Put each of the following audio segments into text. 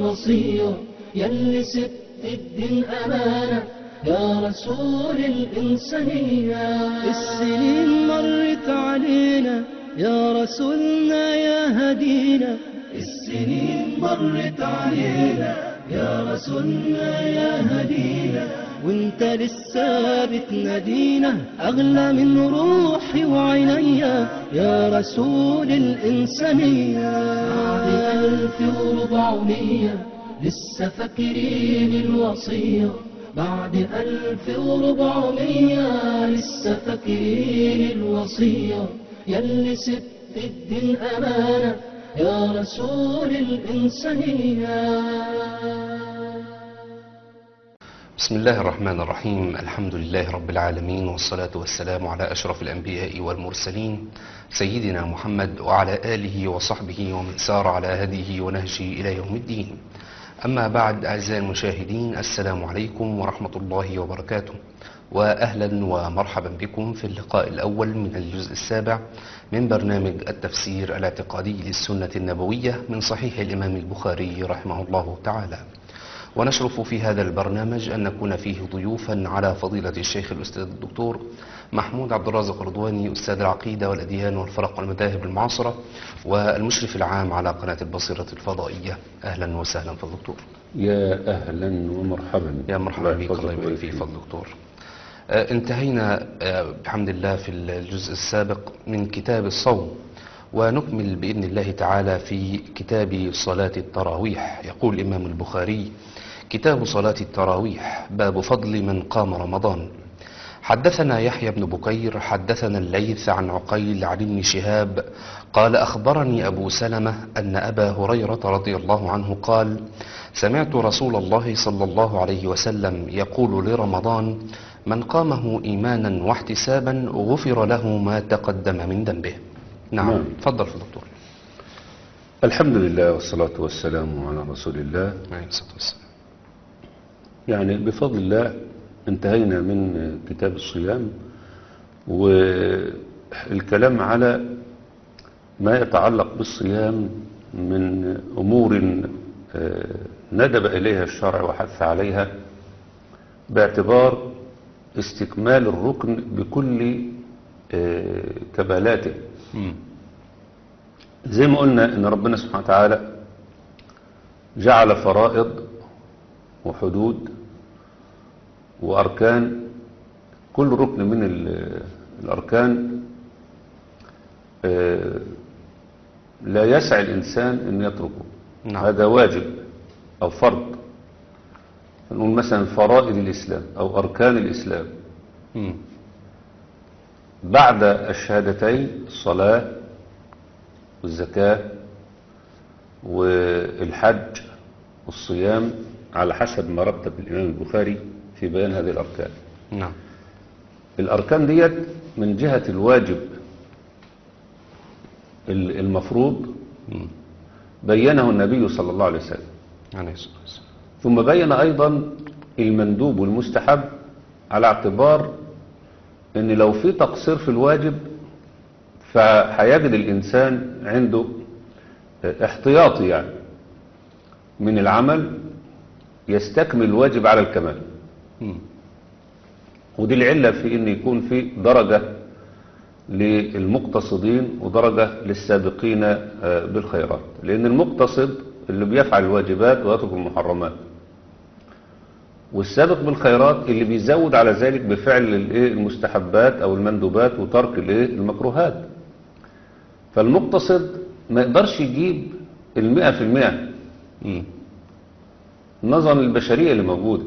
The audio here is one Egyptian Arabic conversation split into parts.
الوصية يلي سبت الدين أمانة يا رسول الإنسانية السنين مرت علينا يا رسولنا يا هدينا السنين مرت علينا يا رسولنا يا هدينا وانت لسه بتنادينا اغلى من روحي وعينيا يا رسول الانسانيه بعد الف وربعمية لسه فاكرين الوصيه بعد ألف وربعمية لسه فاكرين الوصية يلي سبت الدين أمانة يا رسول الإنسانية بسم الله الرحمن الرحيم الحمد لله رب العالمين والصلاة والسلام على أشرف الأنبياء والمرسلين سيدنا محمد وعلى آله وصحبه ومن سار على هديه ونهجه إلى يوم الدين أما بعد أعزائي المشاهدين السلام عليكم ورحمة الله وبركاته وأهلا ومرحبا بكم في اللقاء الأول من الجزء السابع من برنامج التفسير الاعتقادي للسنة النبوية من صحيح الإمام البخاري رحمه الله تعالى ونشرف في هذا البرنامج أن نكون فيه ضيوفا على فضيلة الشيخ الأستاذ الدكتور محمود عبد الرازق رضواني أستاذ العقيدة والأديان والفرق والمذاهب المعاصرة والمشرف العام على قناة البصيرة الفضائية أهلا وسهلا في الدكتور يا أهلا ومرحبا يا مرحبا الله بك يحفظك الله يبارك ويبارك فيك فيك. فضل دكتور آه، انتهينا آه، بحمد الله في الجزء السابق من كتاب الصوم ونكمل بإذن الله تعالى في كتاب صلاة التراويح يقول الإمام البخاري كتاب صلاة التراويح باب فضل من قام رمضان حدثنا يحيى بن بكير حدثنا الليث عن عقيل عن ابن شهاب قال أخبرني أبو سلمة أن أبا هريرة رضي الله عنه قال سمعت رسول الله صلى الله عليه وسلم يقول لرمضان من قامه إيمانا واحتسابا غفر له ما تقدم من ذنبه نعم نعم. تفضل في الدكتور الحمد لله والصلاة والسلام على رسول الله عليه الصلاة والسلام يعني بفضل الله انتهينا من كتاب الصيام والكلام على ما يتعلق بالصيام من أمور آه، ندب إليها الشرع وحث عليها باعتبار استكمال الركن بكل آه، كمالاته مم. زي ما قلنا ان ربنا سبحانه وتعالى جعل فرائض وحدود واركان كل ركن من ال- الاركان آه، لا يسع الانسان ان يتركه نعم. هذا واجب او فرض نقول مثلا فرائض الاسلام او اركان الاسلام مم. بعد الشهادتين الصلاة والزكاة والحج والصيام على حسب ما رتب الإمام البخاري في بيان هذه الأركان نعم الأركان ديت من جهة الواجب ال- المفروض مم. بينه النبي صلى الله عليه وسلم عليه الصلاة والسلام ثم بين أيضا المندوب والمستحب على اعتبار ان لو في تقصير في الواجب فهيجد الإنسان عنده احتياطي يعني من العمل يستكمل الواجب على الكمال مم. ودي العلة في ان يكون في درجة للمقتصدين ودرجة للسابقين آه، بالخيرات لان المقتصد اللي بيفعل الواجبات ويترك المحرمات والسابق بالخيرات اللي بيزود على ذلك بفعل الايه المستحبات او المندوبات وترك الايه المكروهات فالمقتصد ما يقدرش يجيب المئة في المئة مم. نظرا للبشرية اللي موجودة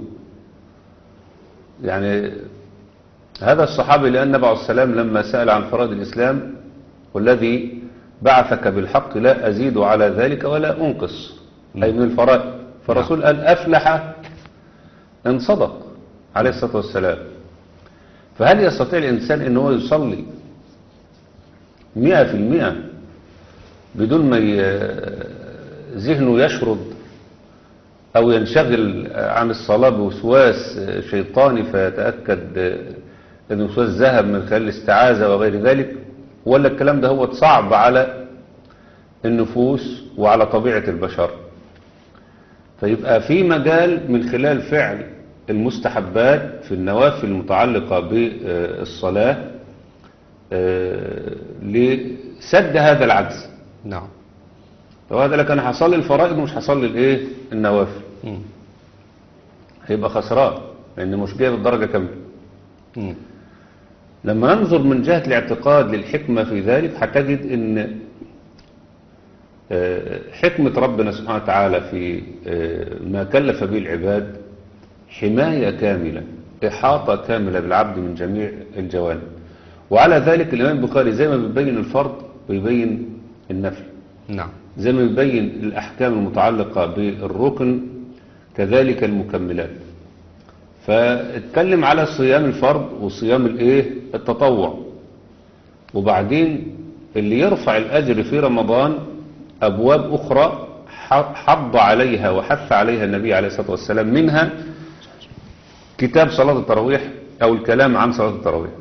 يعني هذا الصحابي لأن النبي عليه السلام لما سأل عن فرائض الإسلام والذي بعثك بالحق لا أزيد على ذلك ولا أنقص أي من الفرائض فالرسول قال أفلح إن صدق عليه الصلاة والسلام فهل يستطيع الإنسان أن هو يصلي مئة في المئة بدون ما ي- ذهنه يشرد أو ينشغل عن الصلاة بوسواس شيطاني فيتأكد أن الوسواس ذهب من خلال الاستعاذة وغير ذلك ولا الكلام ده هو صعب على النفوس وعلى طبيعة البشر فيبقى في مجال من خلال فعل المستحبات في النوافل المتعلقة بالصلاة آه، لسد هذا العجز نعم وهذا لك انا هصلي الفرائض ومش هصلي الايه النوافل مم. هيبقى خسران لان مش جايب الدرجة كاملة مم. لما ننظر من جهة الاعتقاد للحكمة في ذلك هتجد ان آه، حكمة ربنا سبحانه وتعالى في آه، ما كلف به العباد حماية كاملة إحاطة كاملة بالعبد من جميع الجوانب وعلى ذلك الإمام البخاري زي ما بيبين الفرض بيبين النفل نعم زي ما بيبين الأحكام المتعلقة بالركن كذلك المكملات فاتكلم على صيام الفرض وصيام الايه التطوع وبعدين اللي يرفع الأجر في رمضان أبواب أخرى ح- حض عليها وحث عليها النبي عليه الصلاة والسلام منها كتاب صلاة التراويح أو الكلام عن صلاة التراويح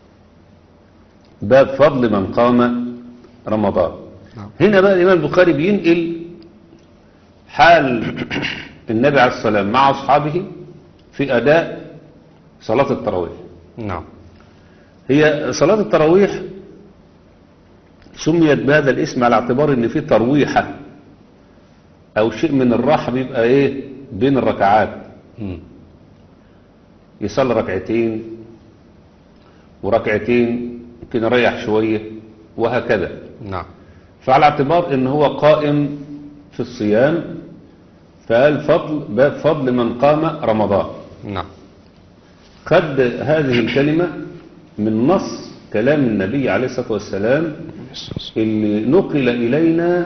باب فضل من قام رمضان نعم. هنا بقى الإمام البخاري بينقل حال النبي عليه الصلاة والسلام مع أصحابه في أداء صلاة التراويح نعم هي صلاة التراويح سميت بهذا الاسم على اعتبار ان في ترويحة او شيء من الراحة بيبقى ايه بين الركعات مم. يصلي ركعتين وركعتين يمكن يريح شوية وهكذا نعم فعلى اعتبار ان هو قائم في الصيام فقال فضل باب فضل من قام رمضان نعم خد هذه الكلمة من نص كلام النبي عليه الصلاة والسلام اللي نقل إلينا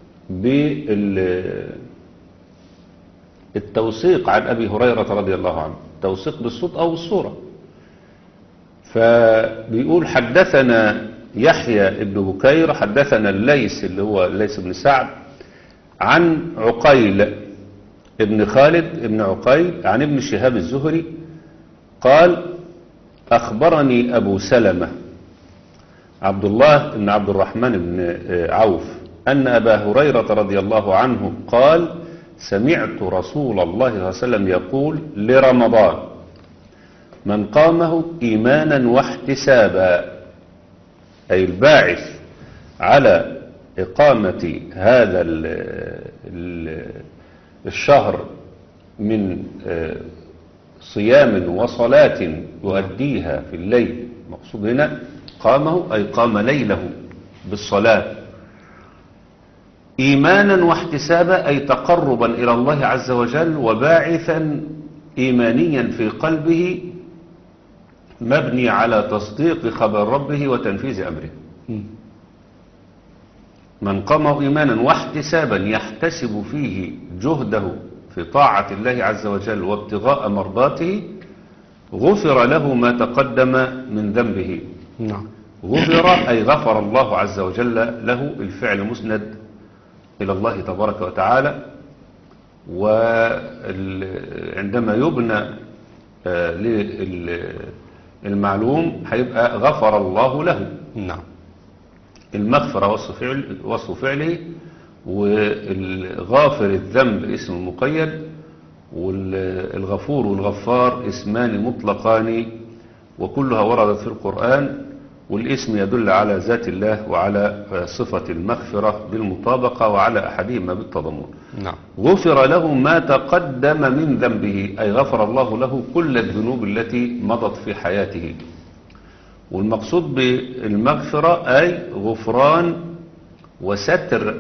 بالتوثيق عن أبي هريرة رضي الله عنه توثيق بالصوت أو بالصورة فبيقول حدثنا يحيى ابن بكير حدثنا الليث اللي هو الليث بن سعد عن عقيل ابن خالد ابن عقيل عن ابن شهاب الزهري قال أخبرني أبو سلمة عبد الله بن عبد الرحمن بن عوف أن أبا هريرة رضي الله عنه قال سمعت رسول الله صلى الله عليه وسلم يقول لرمضان من قامه إيمانا واحتسابا أي الباعث على إقامة هذا ال ال الشهر من آه، صيام وصلاة يؤديها في الليل مقصود هنا قامه أي قام ليله بالصلاة إيمانا واحتسابا أي تقربا إلى الله عز وجل وباعثا إيمانيا في قلبه مبني على تصديق خبر ربه وتنفيذ أمره مم. من قامه إيمانا واحتسابا يحتسب فيه جهده في طاعة الله عز وجل وابتغاء مرضاته غفر له ما تقدم من ذنبه نعم غفر أي غفر الله عز وجل له الفعل مسند إلى الله تبارك وتعالى وعندما يبنى آه، للمعلوم هيبقى غفر الله له نعم المغفرة وصف فعل وصف فعله والغافر الذنب اسم مقيد والغفور والغفار اسمان مطلقان وكلها وردت في القرآن والاسم يدل على ذات الله وعلى صفة المغفرة بالمطابقة وعلى أحدهما بالتضمن نعم غفر له ما تقدم من ذنبه أي غفر الله له كل الذنوب التي مضت في حياته والمقصود بالمغفرة أي غفران وستر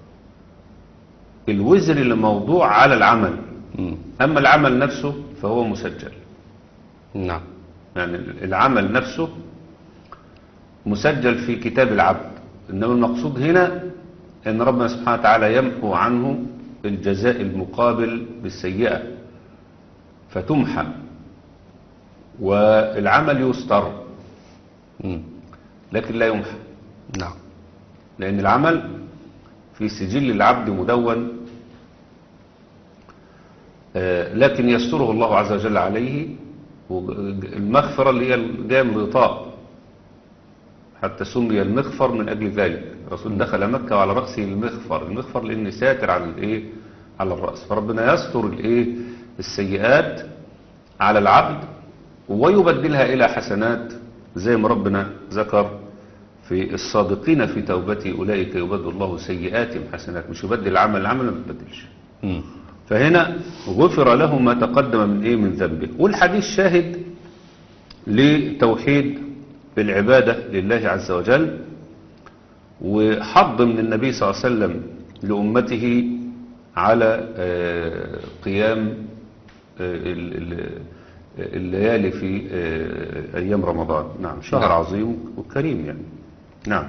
الوزر الموضوع على العمل مم. أما العمل نفسه فهو مسجل نعم يعني العمل نفسه مسجل في كتاب العبد إنما المقصود هنا أن ربنا سبحانه وتعالى يمحو عنه الجزاء المقابل بالسيئة فتمحى والعمل يستر مم. لكن لا يمحى نعم لأن العمل في سجل العبد مدون آه، لكن يستره الله عز وجل عليه المغفرة اللي هي جاية من الغطاء حتى سمي المغفر من أجل ذلك الرسول دخل مكة وعلى رأسه المغفر المغفر لأن ساتر عن الإيه على الرأس فربنا يستر الايه السيئات على العبد ويبدلها إلى حسنات زي ما ربنا ذكر في الصادقين في توبته أولئك يبدل الله سيئاتهم حسنات مش يبدل العمل العمل ما بيتبدلش مم. فهنا غفر له ما تقدم من ايه من ذنبه والحديث شاهد لتوحيد العبادة لله عز وجل وحض من النبي صلى الله عليه وسلم لأمته على آه، قيام آه، ال- ال- الليالي في آه، أيام رمضان نعم شهر نعم. عظيم وكريم يعني نعم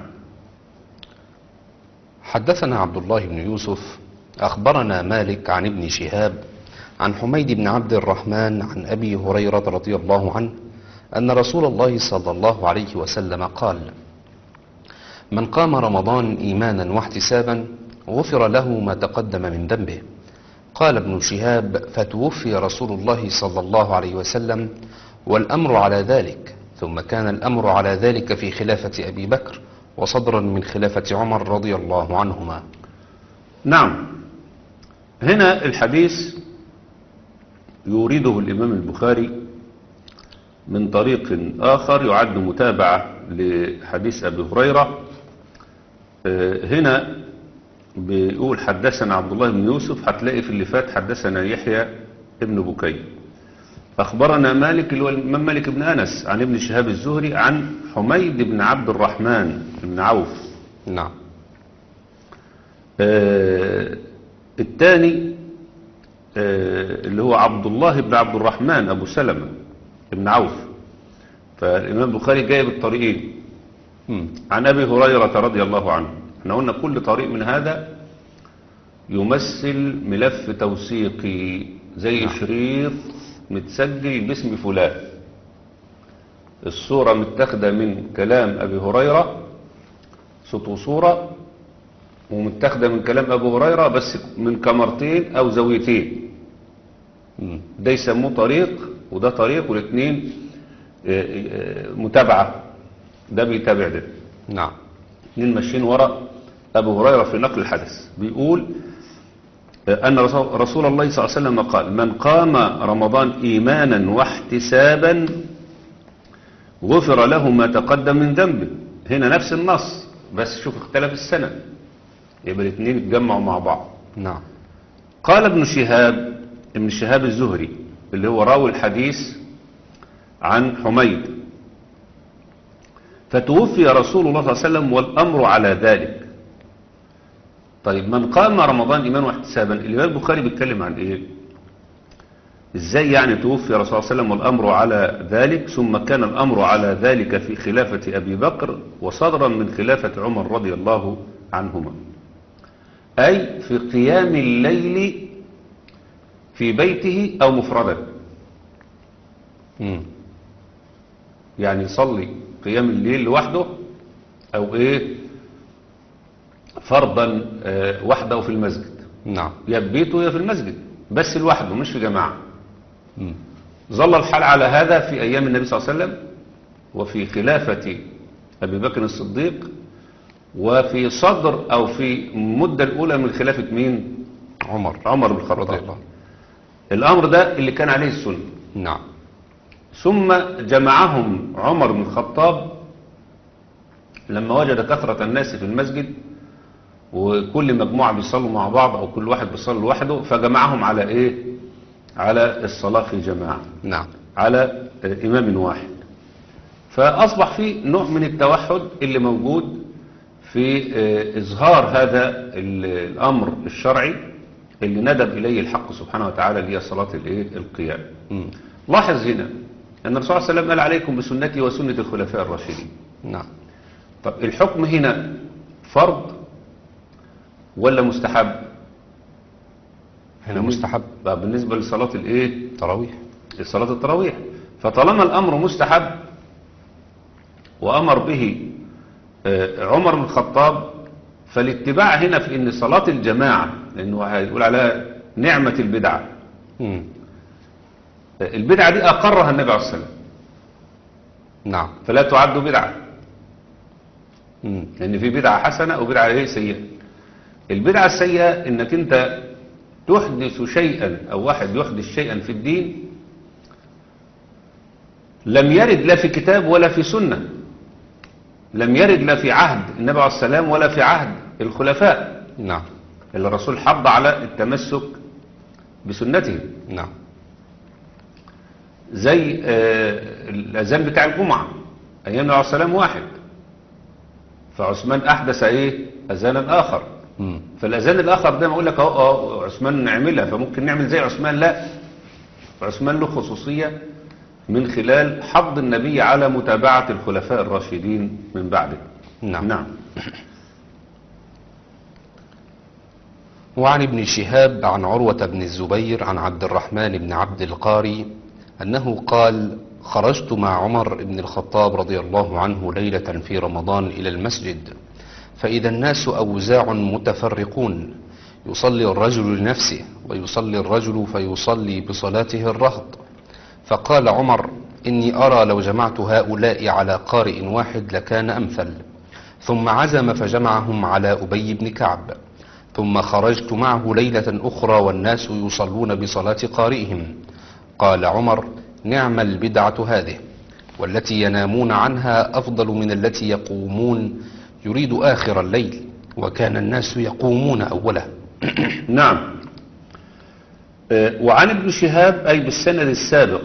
حدثنا عبد الله بن يوسف أخبرنا مالك عن ابن شهاب عن حميد بن عبد الرحمن عن أبي هريرة رضي الله عنه أن رسول الله صلى الله عليه وسلم قال من قام رمضان إيمانا واحتسابا غفر له ما تقدم من ذنبه قال ابن شهاب فتوفي رسول الله صلى الله عليه وسلم والأمر على ذلك ثم كان الأمر على ذلك في خلافة أبي بكر وصدرا من خلافة عمر رضي الله عنهما نعم هنا الحديث يورده الإمام البخاري من طريق آخر يعد متابعة لحديث أبي هريرة آه، هنا بيقول حدثنا عبد الله بن يوسف هتلاقي في اللي فات حدثنا يحيى ابن بكي أخبرنا مالك اللي هو الإمام مالك بن أنس عن ابن شهاب الزهري عن حميد بن عبد الرحمن بن عوف نعم آه، الثاني آه، اللي هو عبد الله بن عبد الرحمن أبو سلمة بن عوف فالإمام البخاري جايب الطريقين مم. عن أبي هريرة رضي الله عنه احنا قلنا كل طريق من هذا يمثل ملف توثيقي زي نعم. شريط متسجل باسم فلان الصورة متاخدة من كلام أبي هريرة صوت وصورة ومتاخدة من كلام أبو هريرة بس من كاميرتين أو زاويتين مم. ده يسموه طريق وده طريق والاثنين آه، آه، متابعة ده بيتابع ده نعم اتنين ماشيين ورا أبو هريرة في نقل الحدث بيقول آه، أن رسول رسول الله صلى الله عليه وسلم قال من قام رمضان إيمانا واحتسابا غفر له ما تقدم من ذنبه هنا نفس النص بس شوف اختلف السنة يبقى الاثنين اتجمعوا مع بعض نعم قال ابن شهاب ابن شهاب الزهري اللي هو راوي الحديث عن حميد فتوفي رسول الله صلى الله عليه وسلم والأمر على ذلك طيب من قام رمضان إيمان واحتسابا الإمام البخاري بيتكلم عن إيه إزاي يعني توفي رسول الله صلى الله عليه وسلم والأمر على ذلك ثم كان الأمر على ذلك في خلافة أبي بكر وصدرا من خلافة عمر رضي الله عنهما أي في قيام الليل في بيته أو مفردا مم. يعني يصلي قيام الليل لوحده أو إيه فرضا آه، وحده في المسجد نعم يا في بيته يا في المسجد بس لوحده مش في جماعة مم. ظل الحال على هذا في أيام النبي صلى الله عليه وسلم وفي خلافة أبي بكر الصديق وفي صدر أو في مدة الأولى من خلافة مين عمر عمر بن رضي الخطاب الله الأمر ده اللي كان عليه السنة نعم ثم جمعهم عمر بن الخطاب لما وجد كثرة الناس في المسجد وكل مجموعة بيصلوا مع بعض أو كل واحد بيصلي لوحده فجمعهم على إيه على الصلاة في جماعة نعم على إمام واحد فأصبح في نوع من التوحد اللي موجود في آه، إظهار هذا ال- الأمر الشرعي اللي ندب إليه الحق سبحانه وتعالى اللي هي صلاة الإيه؟ القيام مم. لاحظ هنا أن الرسول صلى الله عليه وسلم قال عليكم بسنتي وسنة الخلفاء الراشدين نعم طب الحكم هنا فرض ولا مستحب هنا مستحب بقى بالنسبة لصلاة الإيه تراويح صلاة التراويح فطالما الأمر مستحب وأمر به آه، عمر بن الخطاب فالاتباع هنا في أن صلاة الجماعة لأنه هيقول عليها نعمة البدعة مم. آه، البدعة دي أقرها النبي عليه الصلاة والسلام نعم فلا تعد بدعة مم. لأن في بدعة حسنة وبدعة إيه سيئة البدعة السيئة إنك أنت تحدث شيئا أو واحد يحدث شيئا في الدين لم يرد لا في كتاب ولا في سنة لم يرد لا في عهد النبي عليه السلام ولا في عهد الخلفاء نعم اللي الرسول حض على التمسك بسنته نعم زي آه، الأذان بتاع الجمعة أيام النبي عليه السلام واحد فعثمان أحدث إيه أذانا آخر مم. فالأذان الآخر ده ما أقول لك أهو أهو عثمان نعملها فممكن نعمل زي عثمان لا عثمان له خصوصية من خلال حض النبي على متابعة الخلفاء الراشدين من بعده نعم. نعم وعن ابن شهاب عن عروة بن الزبير عن عبد الرحمن بن عبد القاري أنه قال خرجت مع عمر بن الخطاب رضي الله عنه ليلة في رمضان إلى المسجد فإذا الناس أوزاع متفرقون يصلي الرجل لنفسه ويصلي الرجل فيصلي بصلاته الرهط فقال عمر إني أرى لو جمعت هؤلاء على قارئ واحد لكان أمثل ثم عزم فجمعهم على أبي بن كعب ثم خرجت معه ليلة أخرى والناس يصلون بصلاة قارئهم قال عمر نعم البدعة هذه والتي ينامون عنها أفضل من التي يقومون يريد آخر الليل وكان الناس يقومون أوله نعم آه، وعن ابن شهاب أي بالسند السابق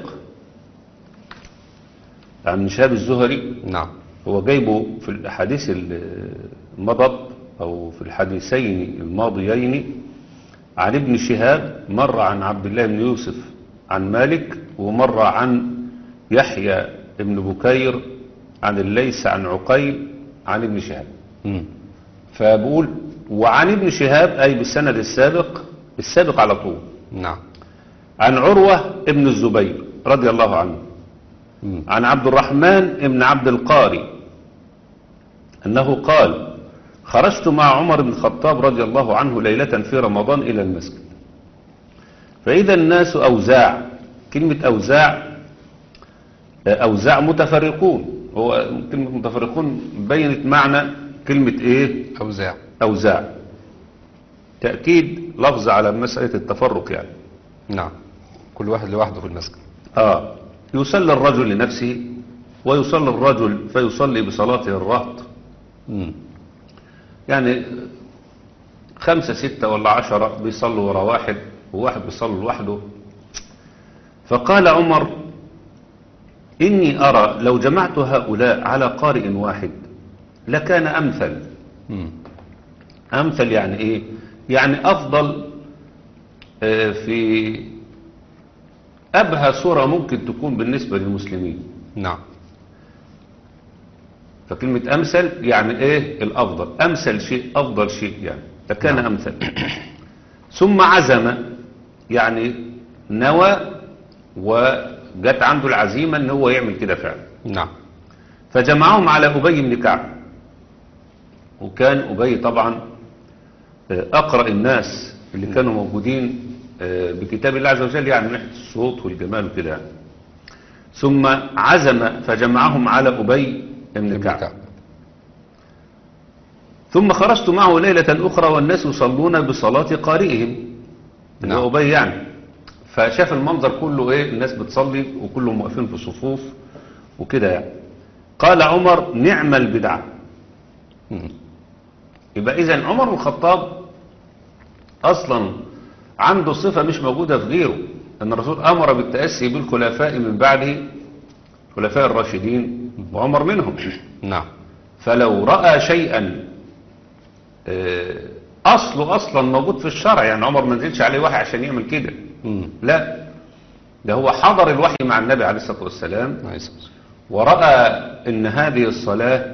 عن ابن شهاب الزهري نعم هو جايبه في الأحاديث المضت أو في الحديثين الماضيين عن ابن شهاب مر عن عبد الله بن يوسف عن مالك ومر عن يحيى بن بكير عن الليث عن عقيل عن ابن شهاب مم. فبقول وعن ابن شهاب أي بالسند السابق السابق على طول نعم عن عروة ابن الزبير رضي الله عنه مم. عن عبد الرحمن ابن عبد القاري أنه قال خرجت مع عمر بن الخطاب رضي الله عنه ليلة في رمضان إلى المسجد فإذا الناس أوزاع كلمة أوزاع أوزاع متفرقون هو كلمة متفرقون بينت معنى كلمة إيه أوزاع أوزاع تأكيد لفظ على مسألة التفرق يعني نعم كل واحد لوحده في المسجد آه يصلي الرجل لنفسه ويصلي الرجل فيصلي بصلاته الرهط مم. يعني خمسة ستة ولا عشرة بيصلوا ورا واحد وواحد بيصلي لوحده فقال عمر إني أرى لو جمعت هؤلاء على قارئ واحد لكان أمثل مم. أمثل يعني إيه يعني أفضل آه، في أبهى صورة ممكن تكون بالنسبة للمسلمين نعم فكلمة أمثل يعني إيه الأفضل أمثل شيء أفضل شيء يعني لكان نعم. أمثل ثم عزم يعني نوى وجت عنده العزيمة ان هو يعمل كده فعلا نعم فجمعهم على أبي بن كعب وكان أبي طبعا آه، أقرأ الناس اللي كانوا موجودين آه، بكتاب الله عز وجل يعني من ناحية الصوت والجمال وكده يعني. ثم عزم فجمعهم على أبي بن ابن كعب كعب ثم خرجت معه ليلة أخرى والناس يصلون بصلاة قارئهم اللي نعم. هو أبي يعني فشاف المنظر كله إيه الناس بتصلي وكلهم واقفين في صفوف وكده يعني قال عمر نعم البدعة مم. يبقى إذا عمر بن الخطاب أصلا عنده صفة مش موجودة في غيره أن الرسول أمر بالتأسي بالخلفاء من بعده خلفاء الراشدين وعمر منهم نعم فلو رأى شيئا آه، أصله أصلا موجود في الشرع يعني عمر ما نزلش عليه وحي عشان يعمل كده مم. لا ده هو حضر الوحي مع النبي عليه الصلاة والسلام عليه الصلاة والسلام. ورأى ان هذه الصلاة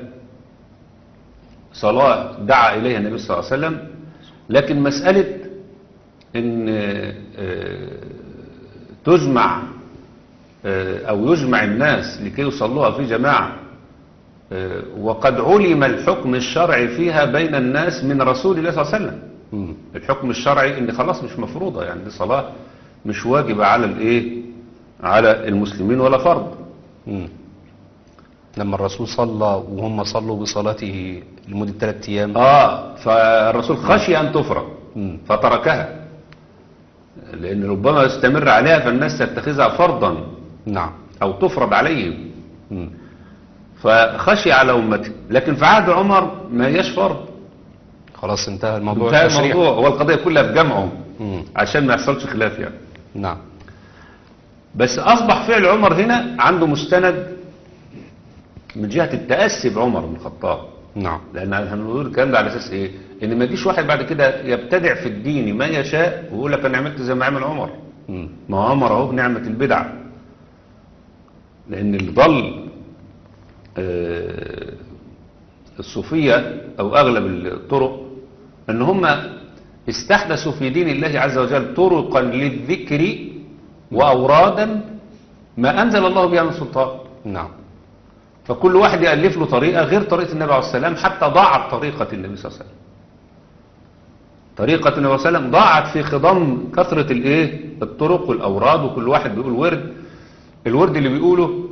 صلاة دعا إليها النبي صلى الله عليه وسلم لكن مسألة ان آه، تجمع آه، أو يجمع الناس لكي يصلوها في جماعة آه، وقد علم الحكم الشرعي فيها بين الناس من رسول الله صلى الله عليه وسلم مم. الحكم الشرعي ان خلاص مش مفروضة يعني دي صلاة مش واجبة على الايه على المسلمين ولا فرض مم. لما الرسول صلى وهم صلوا بصلاته لمدة ثلاثة أيام اه فالرسول خشي ان تفرض مم. فتركها لأن ربما يستمر عليها فالناس تتخذها فرضا نعم أو تفرض عليهم مم. فخشي على أمته لكن في عهد عمر ما هياش فرض خلاص انتهى الموضوع انتهى التشريع. الموضوع هو القضية كلها في جمعهم مم. عشان ما يحصلش خلاف يعني نعم بس أصبح فعل عمر هنا عنده مستند من جهة التأسي بعمر بن الخطاب نعم لأن هنقول الكلام ده على أساس إيه؟ إن ما يجيش واحد بعد كده يبتدع في الدين ما يشاء ويقول لك أنا عملت زي ما عمل عمر مم. ما هو عمر أهو بنعمة البدعة لأن اللي ضل آه، الصوفية أو أغلب الطرق أن هم استحدثوا في دين الله عز وجل طرقا للذكر وأورادا ما أنزل الله بها من سلطان نعم فكل واحد يألف له طريقة غير طريقة النبي عليه السلام حتى ضاعت طريقة النبي صلى الله عليه وسلم طريقة النبي صلى الله عليه وسلم ضاعت في خضم كثرة الايه الطرق والأوراد وكل واحد بيقول ورد الورد اللي بيقوله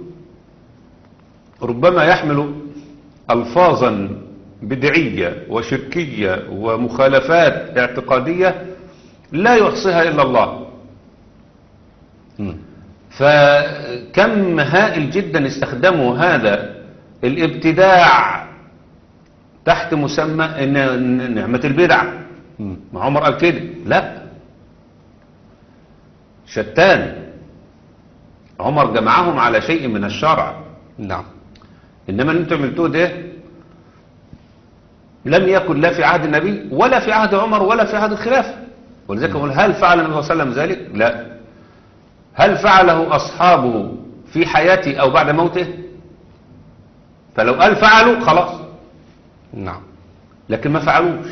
ربما يحمل ألفاظا بدعية وشركية ومخالفات اعتقادية لا يحصيها إلا الله مم. فكم هائل جدا استخدموا هذا الابتداع تحت مسمى إن إن نعمة البدع مم. ما عمر قال كده لا شتان عمر جمعهم على شيء من الشرع نعم إنما اللي انتم عملتوه ده لم يكن لا في عهد النبي ولا في عهد عمر ولا في عهد الخلافة ولذلك يقول هل فعل النبي صلى الله عليه وسلم ذلك؟ لا هل فعله أصحابه في حياته أو بعد موته؟ فلو قال فعلوا خلاص نعم لكن ما فعلوش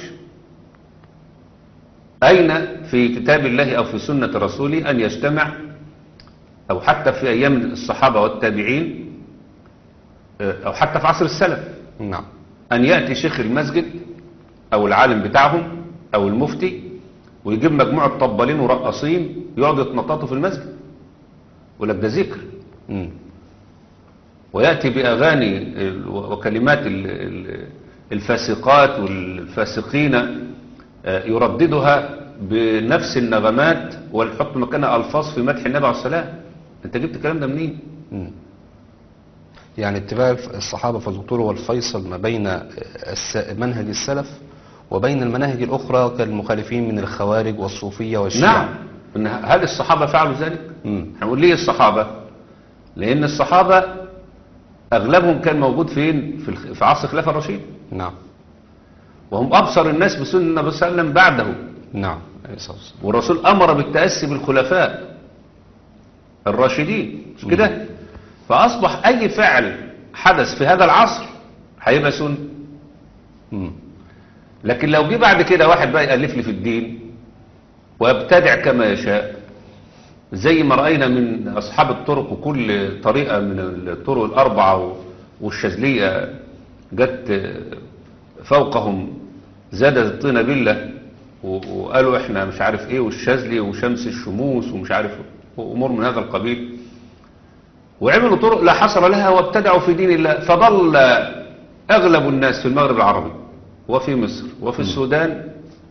أين في كتاب الله أو في سنة رسوله أن يجتمع أو حتى في أيام الصحابة والتابعين أو حتى في عصر السلف نعم أن يأتي شيخ المسجد أو العالم بتاعهم أو المفتي ويجيب مجموعة طبالين ورقصين يقعدوا يتنططوا في المسجد يقول لك ده ذكر مم. ويأتي بأغاني ال- وكلمات ال- ال- الفاسقات والفاسقين آه، يرددها بنفس النغمات ويحط مكانها ألفاظ في مدح النبي عليه السلام انت جبت الكلام ده منين مم. يعني اتباع الصحابة في الدكتور هو الفيصل ما بين الس- منهج السلف وبين المناهج الأخرى كالمخالفين من الخوارج والصوفية والشيعة نعم إن هل الصحابة فعلوا ذلك مم. هنقول ليه الصحابة لأن الصحابة أغلبهم كان موجود فين في الخ- في عصر الخلافة الرشيد نعم وهم أبصر الناس بسنة النبي صلى الله عليه وسلم بعده نعم عليه الصلاة والسلام. والرسول أمر بالتأسي بالخلفاء الراشدين مش كده فأصبح أي فعل حدث في هذا العصر هيبقى سنة مم. لكن لو جه بعد كده واحد بقى يألف لي في الدين ويبتدع كما يشاء زي ما رأينا من أصحاب الطرق وكل طريقة من الطرق الأربعة والشاذلية جت فوقهم زادت الطينة بالله و- وقالوا احنا مش عارف ايه والشاذلي وشمس الشموس ومش عارف وامور من هذا القبيل وعملوا طرق لا حصر لها وابتدعوا في دين الله فضل اغلب الناس في المغرب العربي وفي مصر وفي السودان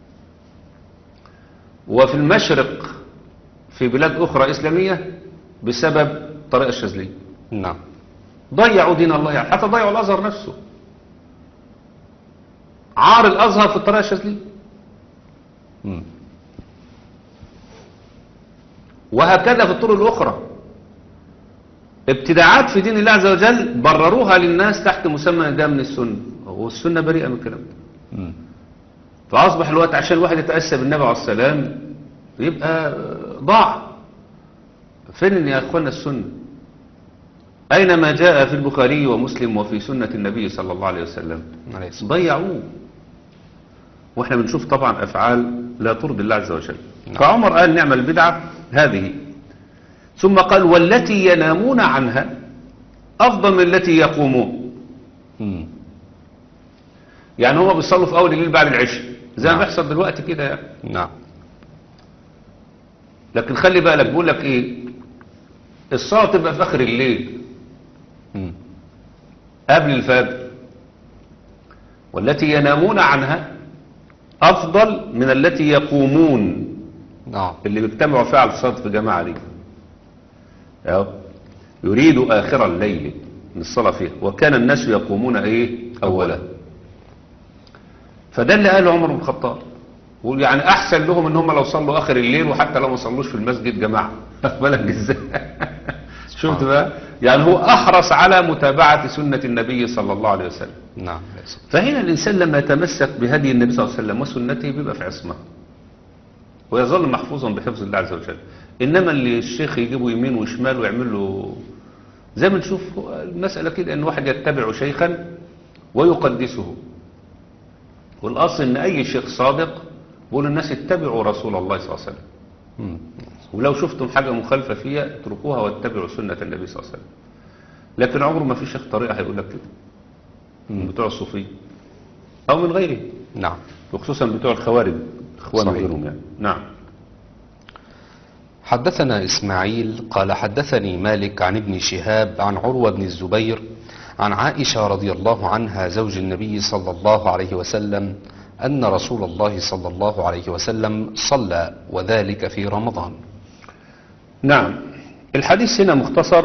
وفي المشرق في بلاد اخرى اسلاميه بسبب طريقه الشاذليه نعم ضيعوا دين الله يعني حتى ضيعوا الازهر نفسه عار الازهر في الطريقه الشاذليه مم. وهكذا في الطرق الأخرى ابتداعات في دين الله عز وجل برروها للناس تحت مسمى ده من السنة والسنة بريئة من الكلام ده مم. فأصبح الوقت عشان الواحد يتأسى بالنبي عليه السلام يبقى ضاع فين يا أخوانا السنة أينما جاء في البخاري ومسلم وفي سنة النبي صلى الله عليه وسلم عليه الصلاة ضيعوه واحنا بنشوف طبعا افعال لا ترضي الله عز وجل نعم. فعمر قال نعم البدعة هذه ثم قال والتي ينامون عنها افضل من التي يقومون مم. يعني هم بيصلوا في اول الليل بعد العشاء زي ما نعم. بيحصل دلوقتي كده يعني نعم لكن خلي بالك بيقول لك ايه الصلاة تبقى في اخر الليل مم. قبل الفجر والتي ينامون عنها أفضل من التي يقومون نعم اللي بيجتمعوا فيها على الصلاة في جماعة دي اهو يريد آخر الليل من الصلاة فيها وكان الناس يقومون ايه أولا فده اللي قاله عمر بن الخطاب ويقول يعني أحسن لهم إن هم لو صلوا آخر الليل وحتى لو ما صلوش في المسجد جماعة واخد بالك ازاي شفت بقى يعني هو أحرص على متابعة سنة النبي صلى الله عليه وسلم نعم فهنا الإنسان لما يتمسك بهدي النبي صلى الله عليه وسلم وسنته بيبقى في عصمة ويظل محفوظا بحفظ الله عز وجل إنما اللي الشيخ يجيبه يمين وشمال ويعمل له زي ما نشوف المسألة كده أن واحد يتبع شيخا ويقدسه والأصل أن أي شيخ صادق بيقول الناس اتبعوا رسول الله صلى الله عليه وسلم مم. ولو شفتم حاجة مخالفة فيها اتركوها واتبعوا سنة النبي صلى الله عليه وسلم لكن عمره ما في شيخ طريقة هيقول لك كده من بتوع الصوفية أو من غيره نعم وخصوصا بتوع الخوارج اخوان صحيح. غيرهم يعني نعم حدثنا إسماعيل قال حدثني مالك عن ابن شهاب عن عروة بن الزبير عن عائشة رضي الله عنها زوج النبي صلى الله عليه وسلم أن رسول الله صلى الله عليه وسلم صلى وذلك في رمضان نعم الحديث هنا مختصر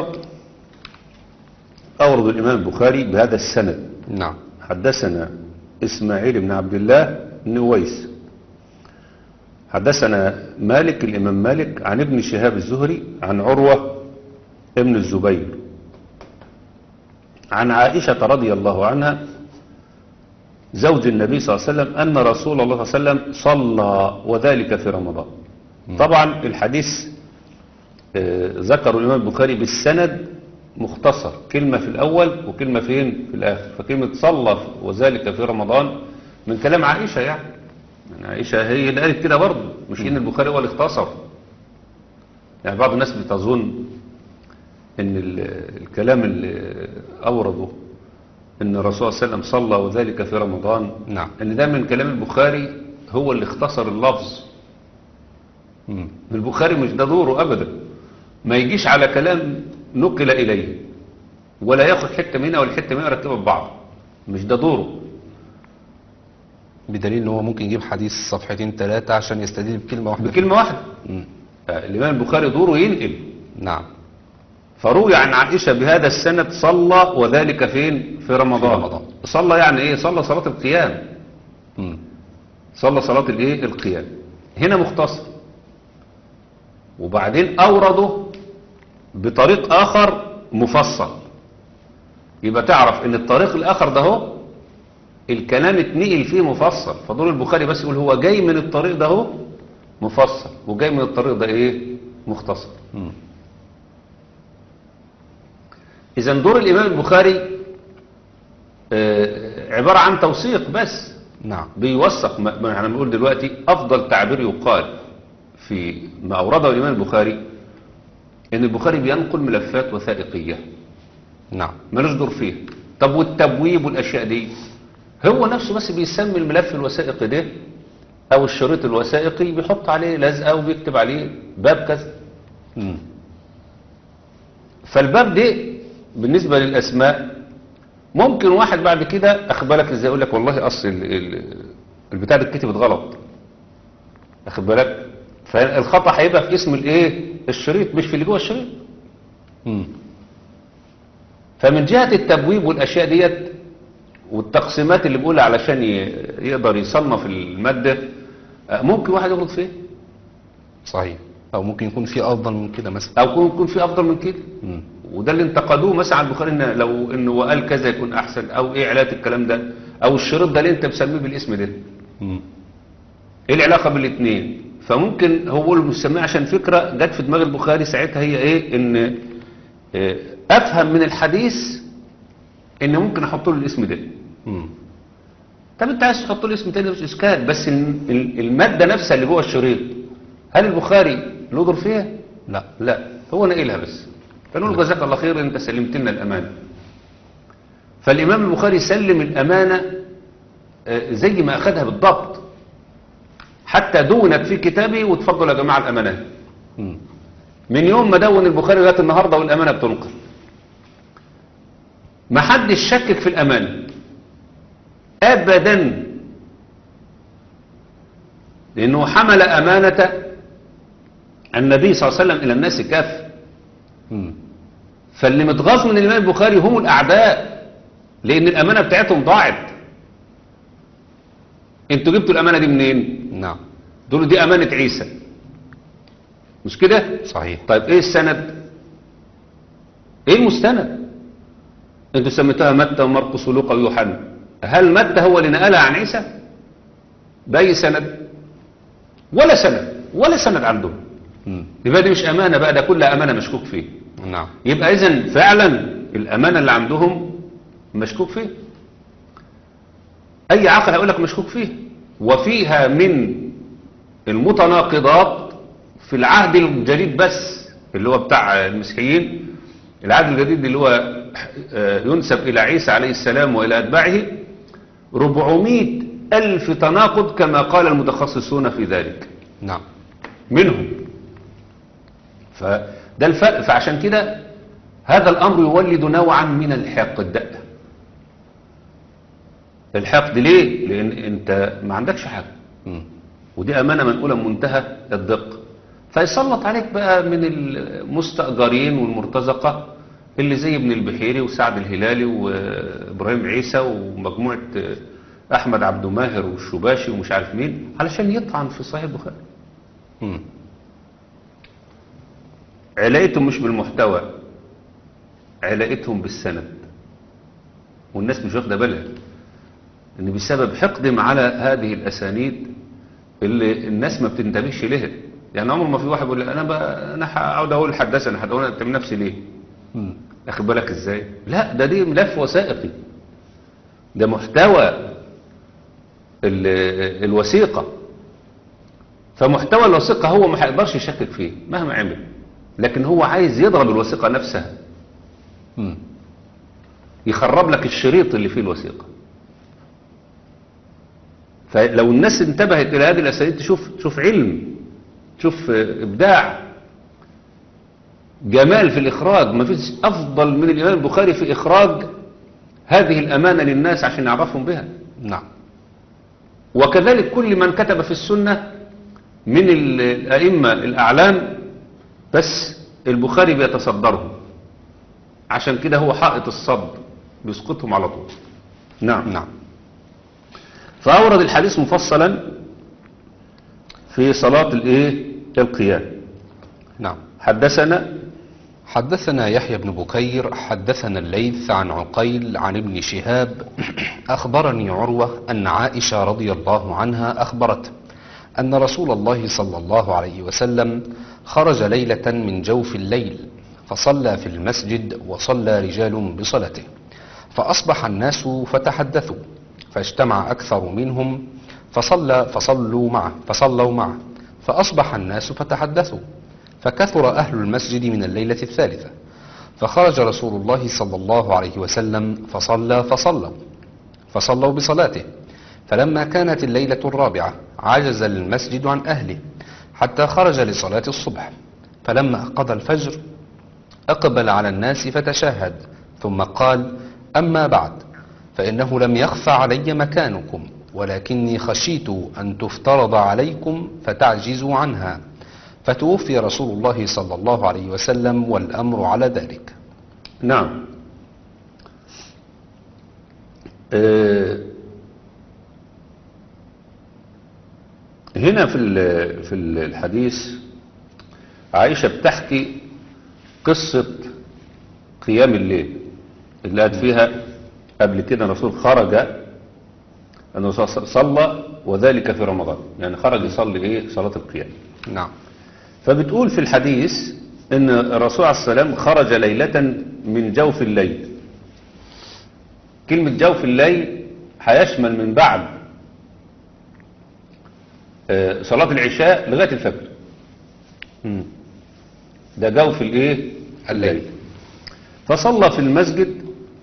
أورد الإمام البخاري بهذا السند نعم حدثنا إسماعيل بن عبد الله بن ويس حدثنا مالك الإمام مالك عن ابن شهاب الزهري عن عروة ابن الزبير عن عائشة رضي الله عنها زوج النبي صلى الله عليه وسلم أن رسول الله صلى الله عليه وسلم صلى وذلك في رمضان طبعا الحديث آه، ذكر الإمام البخاري بالسند مختصر كلمة في الأول وكلمة فين في الآخر فكلمة صلى وذلك في رمضان من كلام عائشة يعني يعني عائشة هي اللي قالت كده برضه مش إن البخاري هو اللي اختصر يعني بعض الناس بتظن إن ال- الكلام اللي أورده إن الرسول صلى الله عليه وسلم صلى وذلك في رمضان نعم إن ده من كلام البخاري هو اللي اختصر اللفظ مم. البخاري مش ده دوره أبدا ما يجيش على كلام نقل إليه ولا ياخد حتة منها ولا حتة منها يركبها ببعض مش ده دوره بدليل ان هو ممكن يجيب حديث صفحتين ثلاثة عشان يستدل بكلمة واحدة بكلمة واحدة مم. آه، الإمام البخاري دوره ينقل نعم فروي عن عائشة بهذا السند صلى وذلك فين في رمضان, في رمضان. صلى يعني ايه صلى صلاة القيام مم. صلى صلاة الايه القيام هنا مختصر وبعدين أورده بطريق آخر مفصل يبقى تعرف ان الطريق الآخر ده هو الكلام اتنقل فيه مفصل فدور البخاري بس يقول هو جاي من الطريق ده هو مفصل وجاي من الطريق ده ايه مختصر مم. إذا دور الإمام البخاري آه، عبارة عن توثيق بس نعم بيوثق ما ما احنا بنقول دلوقتي أفضل تعبير يقال في ما أورده الإمام البخاري إن البخاري بينقل ملفات وثائقية نعم ملوش دور فيه طب والتبويب والأشياء دي هو نفسه بس بيسمي الملف الوثائقي ده أو الشريط الوثائقي بيحط عليه لزقة وبيكتب عليه باب كذا مم. فالباب ده بالنسبة للأسماء ممكن واحد بعد كده أخبرك إزاي يقول لك والله أصل ال- ال- البتاع ده اتكتبت غلط أخد بالك فالخطأ هيبقى في اسم الإيه الشريط مش في اللي جوه الشريط مم. فمن جهة التبويب والأشياء ديت والتقسيمات اللي بيقولها علشان ي- يقدر يصنف المادة آه، ممكن واحد يغلط فيه صحيح او ممكن يكون في افضل من كده مثلا أو يكون يكون في أفضل من كده مم. وده اللي انتقدوه مثلا على البخاري إن لو انه هو قال كذا يكون احسن او ايه علاقه الكلام ده او الشريط ده اللي انت مسميه بالاسم ده مم. ايه العلاقه بالاثنين فممكن هو اللي مسميه عشان فكره جت في دماغ البخاري ساعتها هي ايه ان اه، افهم من الحديث ان ممكن احط له الاسم ده مم. طب انت عايز تحط له اسم تاني مش اشكال بس ال- ال- الماده نفسها اللي جوه الشريط هل البخاري له دور فيها لا لا هو نقلها بس فنقول جزاك الله خير انت سلمت لنا الامانه فالامام البخاري سلم الامانه آه، زي ما اخذها بالضبط حتى دونت في كتابه وتفضل يا جماعه الامانات مم. من يوم ما دون البخاري لغايه النهارده والامانه بتنقل ما حدش شكك في الامانه ابدا لانه حمل امانه النبي صلى الله عليه وسلم إلى الناس كافة مم. فاللي متغاظ من الإمام البخاري هم الأعداء لأن الأمانة بتاعتهم ضاعت انتوا جبتوا الأمانة دي منين؟ نعم دول دي أمانة عيسى مش كده؟ صحيح طيب ايه السند ايه المستند انتوا سميتوها متى ومرقس ولوقا ويوحنا هل متى هو اللي نقلها عن عيسى باي سند ولا سند ولا سند عندهم مم. يبقى دي مش امانه بقى ده كلها امانه مشكوك فيه نعم يبقى اذا فعلا الامانه اللي عندهم مشكوك فيه اي عقل هيقول لك مشكوك فيه وفيها من المتناقضات في العهد الجديد بس اللي هو بتاع المسيحيين العهد الجديد اللي هو آه، ينسب الى عيسى عليه السلام والى اتباعه 400 الف تناقض كما قال المتخصصون في ذلك نعم منهم فده الفرق فعشان كده هذا الأمر يولد نوعا من الحقد الحقد ليه؟ لأن أنت ما عندكش حاجة مم. ودي أمانة منقولة منتهى الدقة فيسلط عليك بقى من المستأجرين والمرتزقة اللي زي ابن البحيري وسعد الهلالي وإبراهيم عيسى ومجموعة أحمد عبد ماهر والشباشي ومش عارف مين علشان يطعن في صحيح البخاري مم. علاقتهم مش بالمحتوى علاقتهم بالسند والناس مش واخده بالها ان بسبب حقدهم على هذه الاسانيد اللي الناس ما بتنتبهش لها يعني عمر ما في واحد يقول لي انا بقى انا هقعد اقول حدثنا هتقول انت من نفسي ليه مم. اخد بالك ازاي لا ده دي ملف وثائقي ده محتوى ال- الوثيقه فمحتوى الوثيقه هو ما هيقدرش يشكك فيه مهما عمل لكن هو عايز يضرب الوثيقه نفسها مم. يخرب لك الشريط اللي فيه الوثيقه فلو الناس انتبهت الى هذه الاساليب تشوف تشوف علم تشوف آه، ابداع جمال في الاخراج ما فيش افضل من الامام البخاري في اخراج هذه الامانه للناس عشان يعرفهم بها نعم وكذلك كل من كتب في السنة من ال- الأئمة الأعلام بس البخاري بيتصدرهم عشان كده هو حائط الصد بيسقطهم على طول نعم نعم فأورد الحديث مفصلا في صلاة الايه القيام نعم حدثنا حدثنا يحيى بن بكير حدثنا الليث عن عقيل عن ابن شهاب أخبرني عروة أن عائشة رضي الله عنها أخبرته أن رسول الله صلى الله عليه وسلم خرج ليلة من جوف الليل فصلى في المسجد وصلى رجال بصلاته فأصبح الناس فتحدثوا فاجتمع أكثر منهم فصلى فصلوا معه فصلوا معه فأصبح الناس فتحدثوا فكثر أهل المسجد من الليلة الثالثة فخرج رسول الله صلى الله عليه وسلم فصلى فصلوا فصلوا بصلاته فلما كانت الليلة الرابعة عجز المسجد عن أهله حتى خرج لصلاة الصبح فلما قضى الفجر أقبل على الناس فتشهد ثم قال أما بعد فإنه لم يخف علي مكانكم ولكني خشيت أن تفترض عليكم فتعجزوا عنها فتوفي رسول الله صلى الله عليه وسلم والأمر على ذلك نعم آه، هنا في ال- في الحديث عائشة بتحكي قصة قيام الليل اللي قالت فيها قبل كده الرسول خرج أنه صلى وذلك في رمضان يعني خرج يصلي إيه صلاة القيام نعم فبتقول في الحديث ان الرسول عليه السلام خرج ليلة من جوف الليل كلمة جوف الليل هيشمل من بعد آه، صلاة العشاء لغاية الفجر مم. ده جوف الايه الليل. فصلى في المسجد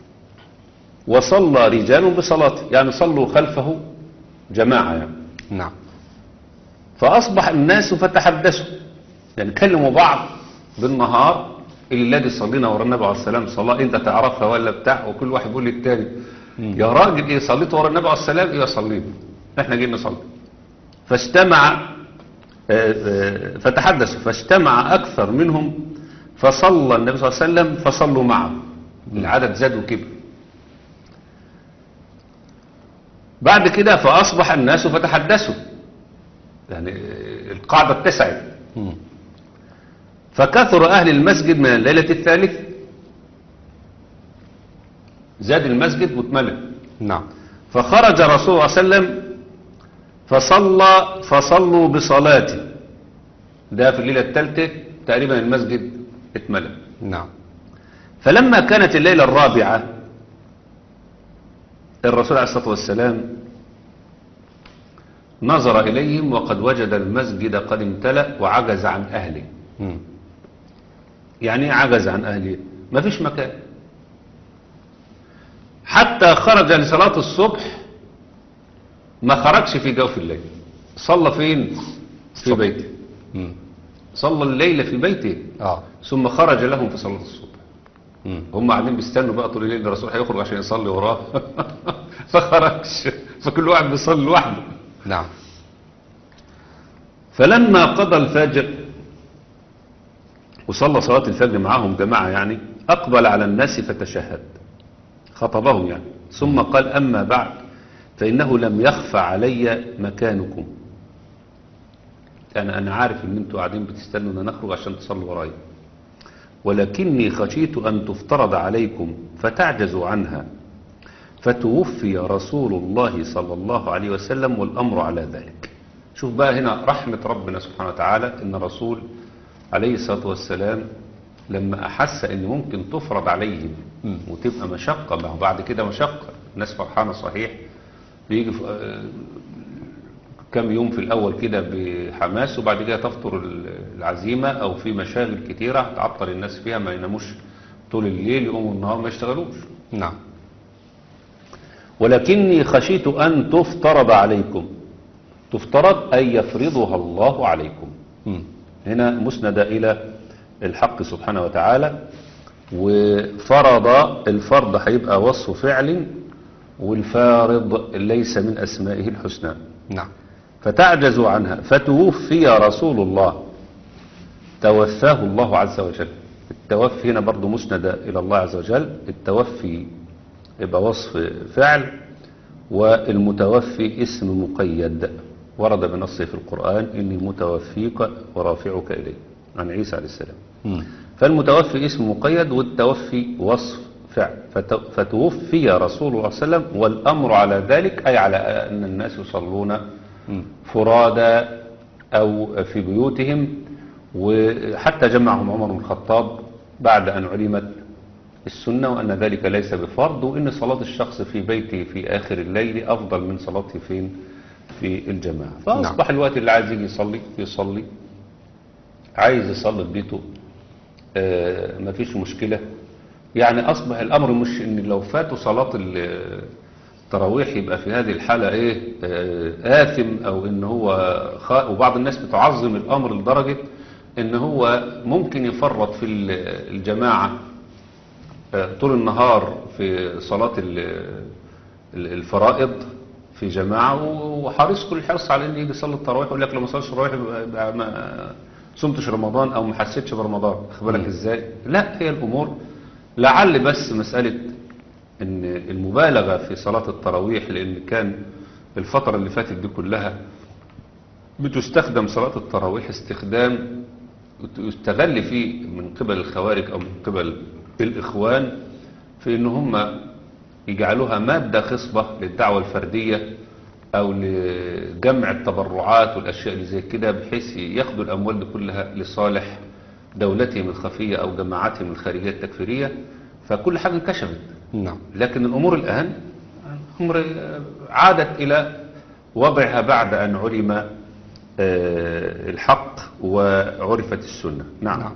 وصلى رجال بصلاته يعني صلوا خلفه جماعة يعني نعم فأصبح الناس فتحدثوا يعني كلموا بعض بالنهار اللي الذي صلينا ورا النبي عليه السلام صلاة انت تعرفها ولا بتاع وكل واحد يقول للتاني يا راجل ايه صليت ورا النبي عليه السلام ايه صليت احنا جايين نصلي فاجتمع آه، آه، فتحدثوا فاجتمع أكثر منهم فصلى النبي صلى الله عليه وسلم فصلوا معه العدد زاد وكبر بعد كده فأصبح الناس فتحدثوا يعني آه، القاعدة اتسعت مم. فكثر أهل المسجد من الليلة الثالثة زاد المسجد واتملأ نعم فخرج رسول الله صلى الله عليه وسلم فصلى فصلوا بصلاته ده في الليلة الثالثة تقريبا المسجد اتملأ نعم فلما كانت الليلة الرابعة الرسول عليه الصلاة والسلام نظر إليهم وقد وجد المسجد قد امتلأ وعجز عن أهله مم. يعني ايه عجز عن أهله ما فيش مكان حتى خرج لصلاة الصبح ما خرجش في جوف الليل صلى فين في الصبح. بيته مم. صلى الليل في بيته اه ثم خرج لهم في صلاة الصبح مم. هم قاعدين بيستنوا بقى طول الليل الرسول هيخرج عشان يصلي وراه فخرجش فكل واحد بيصلي لوحده نعم فلما قضى الفجر وصلى صلاة الفجر معهم جماعة يعني أقبل على الناس فتشهد خطبهم يعني ثم قال أما بعد فإنه لم يخفى علي مكانكم يعني أنا عارف إن أنتوا قاعدين بتستنوا أن نخرج عشان تصلوا ورايا ولكني خشيت أن تفترض عليكم فتعجزوا عنها فتوفي رسول الله صلى الله عليه وسلم والأمر على ذلك شوف بقى هنا رحمة ربنا سبحانه وتعالى إن الرسول عليه الصلاة والسلام لما أحس إن ممكن تفرض عليهم مم. وتبقى مشقة ما هو بعد كده مشقة الناس فرحانة صحيح بيجي في آه، كم يوم في الأول كده بحماس وبعد كده تفطر ال- العزيمة أو في مشاغل كتيرة تعطل الناس فيها ما يناموش طول الليل يقوموا النهار ما يشتغلوش نعم ولكني خشيت أن تفترض عليكم تفترض أن يفرضها الله عليكم مم. هنا مسندة إلى الحق سبحانه وتعالى وفرض الفرض هيبقى وصف فعل والفارض ليس من أسمائه الحسنى نعم فتعجز عنها فتوفي رسول الله توفاه الله عز وجل التوفي هنا برضو مسندة إلى الله عز وجل التوفي يبقى وصف فعل والمتوفي اسم مقيد ورد بنصه في القرآن إني متوفيك ورافعك إليه عن عيسى عليه السلام مم. فالمتوفي اسم مقيد والتوفي وصف فعل فت- فتوفي رسول الله صلى الله عليه وسلم والأمر على ذلك أي على أن الناس يصلون مم. فرادى أو في بيوتهم وحتى جمعهم عمر بن الخطاب بعد أن علمت السنة وأن ذلك ليس بفرض وأن صلاة الشخص في بيته في آخر الليل أفضل من صلاته فين في الجماعة فأصبح الوقت اللي عايز يجي يصلي يصلي عايز يصلي في بيته آه، مفيش مشكلة يعني أصبح الأمر مش إن لو فاتوا صلاة ال- التراويح يبقى في هذه الحالة إيه آه، آثم أو إن هو خ... وبعض الناس بتعظم الأمر لدرجة إن هو ممكن يفرط في ال- الجماعة آه، طول النهار في صلاة ال- ال- الفرائض في جماعة وحريص كل الحرص على إن يجي يصلي التراويح يقول لك لو ما صليتش التراويح يبقى يبقى ما صمتش رمضان أو ما حسيتش برمضان واخد بالك إزاي؟ لا هي الأمور لعل بس مسألة ان المبالغة في صلاة التراويح لان كان الفترة اللي فاتت دي كلها بتستخدم صلاة التراويح استخدام يستغل فيه من قبل الخوارج او من قبل الاخوان في ان هم يجعلوها مادة خصبة للدعوة الفردية او لجمع التبرعات والاشياء اللي زي كده بحيث ياخدوا الاموال دي كلها لصالح دولتهم الخفية او جماعاتهم الخارجية التكفيرية فكل حاجة انكشفت نعم لكن الأمور الآن أمر عادت إلى وضعها بعد أن علم آه، الحق وعرفت السنة نعم, نعم.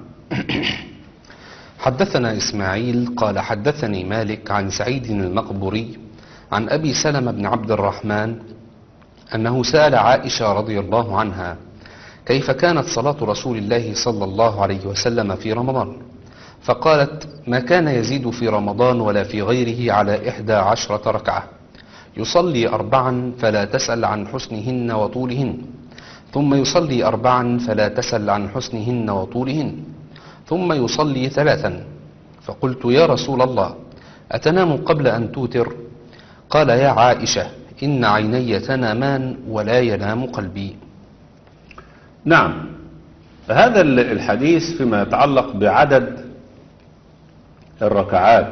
حدثنا إسماعيل قال حدثني مالك عن سعيد المقبوري عن أبي سلمة بن عبد الرحمن أنه سأل عائشة رضي الله عنها كيف كانت صلاة رسول الله صلى الله عليه وسلم في رمضان فقالت ما كان يزيد في رمضان ولا في غيره على إحدى عشرة ركعة يصلي أربعا فلا تسأل عن حسنهن وطولهن ثم يصلي أربعا فلا تسل عن حسنهن وطولهن ثم يصلي ثلاثا فقلت يا رسول الله أتنام قبل أن توتر قال يا عائشة إن عيني تنامان ولا ينام قلبي نعم هذا ال- الحديث فيما يتعلق بعدد الركعات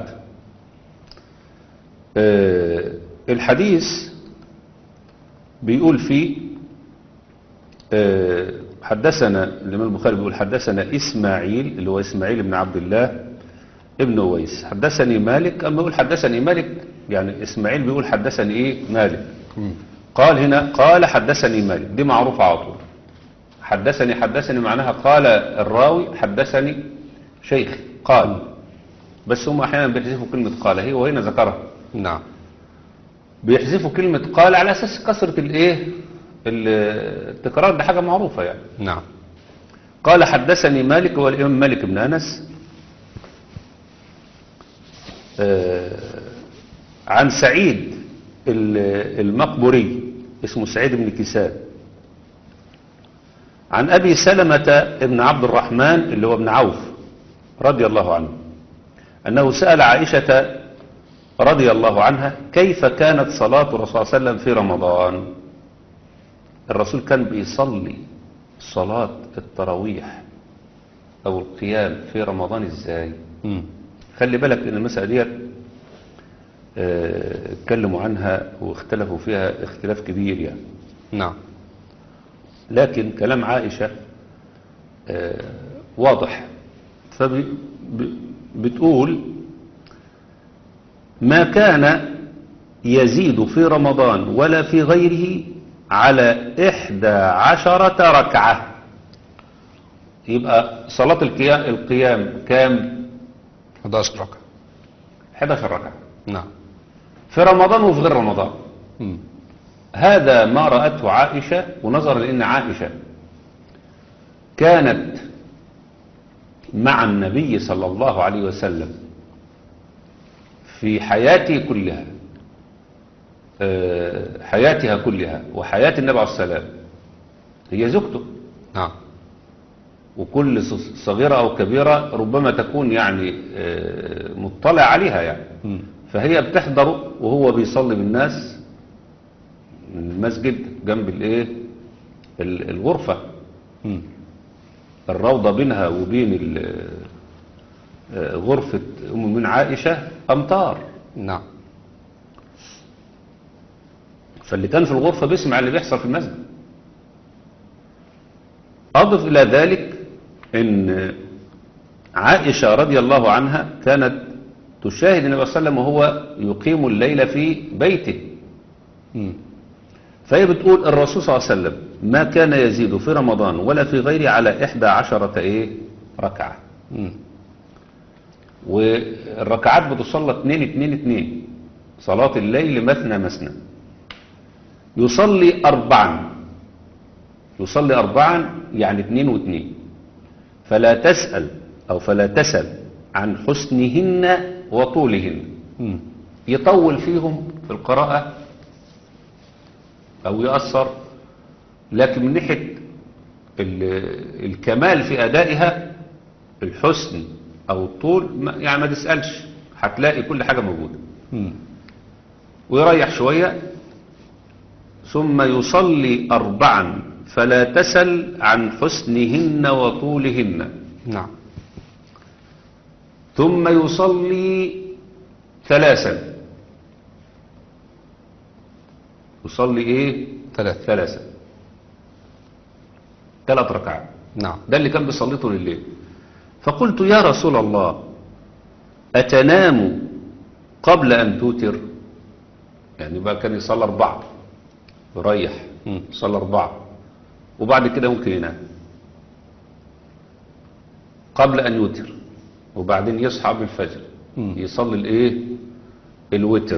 آه، الحديث بيقول فيه آه، حدثنا الإمام البخاري بيقول حدثنا إسماعيل اللي هو إسماعيل بن عبد الله ابن ويس حدثني مالك أما يقول حدثني مالك يعني إسماعيل بيقول حدثني إيه مالك قال هنا قال حدثني مالك دي معروفة على طول حدثني حدثني معناها قال الراوي حدثني شيخ قال بس هم احيانا بيحذفوا كلمة قال هي وهنا ذكرها نعم بيحذفوا كلمة قال على اساس كثرة الايه ال- التكرار ده حاجة معروفة يعني نعم قال حدثني مالك هو الامام مالك بن انس آه، عن سعيد ال- المقبري اسمه سعيد بن كيسان عن أبي سلمة ابن عبد الرحمن اللي هو ابن عوف رضي الله عنه أنه سأل عائشة رضي الله عنها كيف كانت صلاة الرسول صلى الله عليه وسلم في رمضان الرسول كان بيصلي صلاة التراويح أو القيام في رمضان إزاي مم. خلي بالك ان المسألة ديت آه، اتكلموا عنها واختلفوا فيها اختلاف كبير يعني نعم لكن كلام عائشة آه، واضح فبتقول ما كان يزيد في رمضان ولا في غيره على إحدى عشرة ركعة يبقى صلاة القيام, القيام كام 11 ركعة 11 ركعة نعم في رمضان وفي غير رمضان مم. هذا ما رأته عائشة ونظرا لأن عائشة كانت مع النبي صلى الله عليه وسلم في حياته كلها آه، حياتها كلها وحياة النبي عليه السلام هي زوجته نعم وكل ص- صغيرة أو كبيرة ربما تكون يعني آه، مطلع عليها يعني مم. فهي بتحضره وهو بيصلي بالناس المسجد جنب الايه ال- الغرفة مم. الروضة بينها وبين ال- آه، غرفة أم من عائشة أمتار نعم فاللي كان في الغرفة بيسمع اللي بيحصل في المسجد أضف إلى ذلك أن عائشة رضي الله عنها كانت تشاهد النبي صلى الله عليه وسلم وهو يقيم الليل في بيته مم. فهي بتقول الرسول صلى الله عليه وسلم ما كان يزيد في رمضان ولا في غيره على إحدى عشرة إيه ركعة مم. والركعات بتصلى اتنين اتنين اتنين صلاة الليل مثنى مثنى يصلي أربعا يصلي أربعا يعني اتنين واتنين فلا تسأل أو فلا تسأل عن حسنهن وطولهن مم. يطول فيهم في القراءة أو يأثر لكن من ناحية ال- الكمال في أدائها الحسن أو الطول ما- يعني ما تسألش هتلاقي كل حاجة موجودة مم. ويريح شوية ثم يصلي أربعا فلا تسل عن حسنهن وطولهن نعم ثم يصلي ثلاثا يصلي ايه ثلاثة ثلاثا ثلاث ركعات نعم ده اللي كان بيصلي طول الليل فقلت يا رسول الله أتنام قبل أن توتر يعني بقى كان يصلي أربعة يريح مم. يصلي أربعة وبعد كده ممكن ينام قبل أن يوتر وبعدين يصحى قبل الفجر مم. يصلي الايه الوتر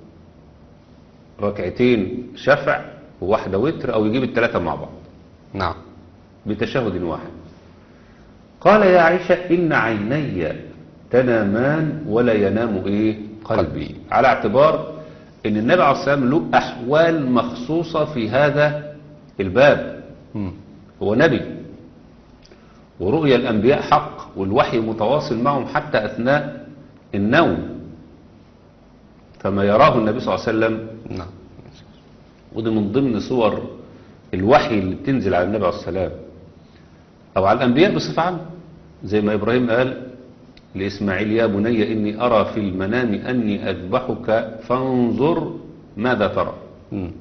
ركعتين شفع وواحدة وتر أو يجيب الثلاثة مع بعض نعم بتشهد واحد قال يا عائشة إن عيني تنامان ولا ينام إيه قلبي. على اعتبار إن النبي عليه الصلاة والسلام له أحوال مخصوصة في هذا الباب مم. هو نبي ورؤيا الأنبياء حق والوحي متواصل معهم حتى أثناء النوم فما يراه النبي صلى الله عليه وسلم نعم ودي من ضمن صور الوحي اللي بتنزل على النبي عليه السلام أو على الأنبياء بصفة عامة زي ما إبراهيم قال لإسماعيل يا بني إني أرى في المنام أني أذبحك فانظر ماذا ترى مم.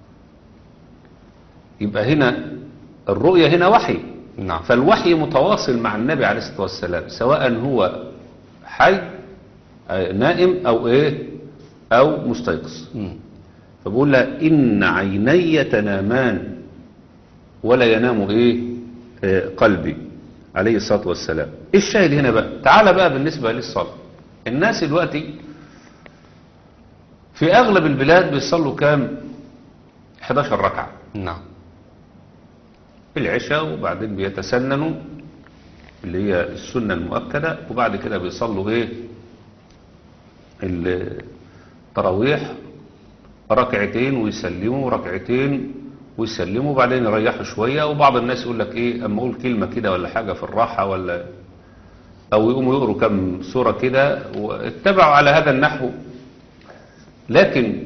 يبقى هنا الرؤية هنا وحي نعم فالوحي متواصل مع النبي عليه الصلاة والسلام سواء هو حي آه، نائم أو إيه أو مستيقظ مم. فبقول لها إن عيني تنامان ولا ينام إيه آه، قلبي عليه الصلاة والسلام إيه الشاهد هنا بقى تعال بقى بالنسبة للصلاة الناس دلوقتي في أغلب البلاد بيصلوا كام 11 ركعة نعم العشاء وبعدين بيتسننوا اللي هي السنة المؤكدة وبعد كده بيصلوا ايه التراويح ركعتين ويسلموا ركعتين ويسلموا وبعدين يريحوا شوية وبعض الناس يقول لك ايه اما اقول كلمة كده ولا حاجة في الراحة ولا او يقوموا يقروا كم سورة كده واتبعوا على هذا النحو لكن